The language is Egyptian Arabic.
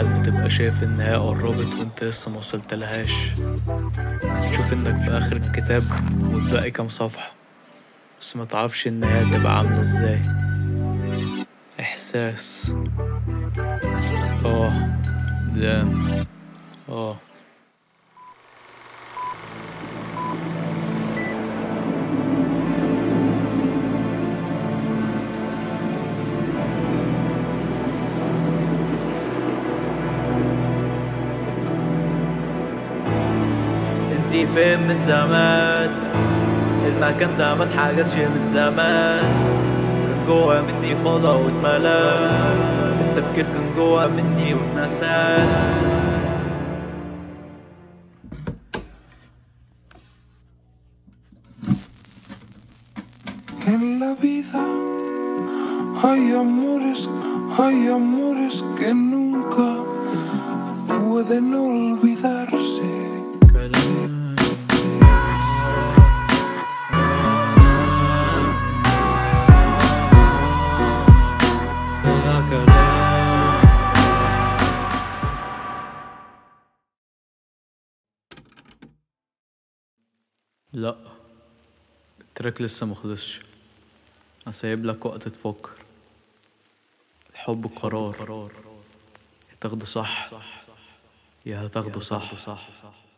ساعات بتبقى شايف النهاية قربت وانت لسه موصلتلهاش تشوف انك في اخر الكتاب وتبقي كام صفحة بس ما تعرفش النهاية تبقى عاملة ازاي احساس اه دام اه انتي فين من زمان المكان ده ما اتحجزش من زمان كان جوا مني فضا واتملى التفكير كان جوا مني واتنسى En la vida hay amores, hay amores que nunca pueden olvidarse. كلام يا كلام لا التراك لسه مخلصش هسيب لك وقت تفكر الحب قرار يا تاخده صح يا هتاخده صح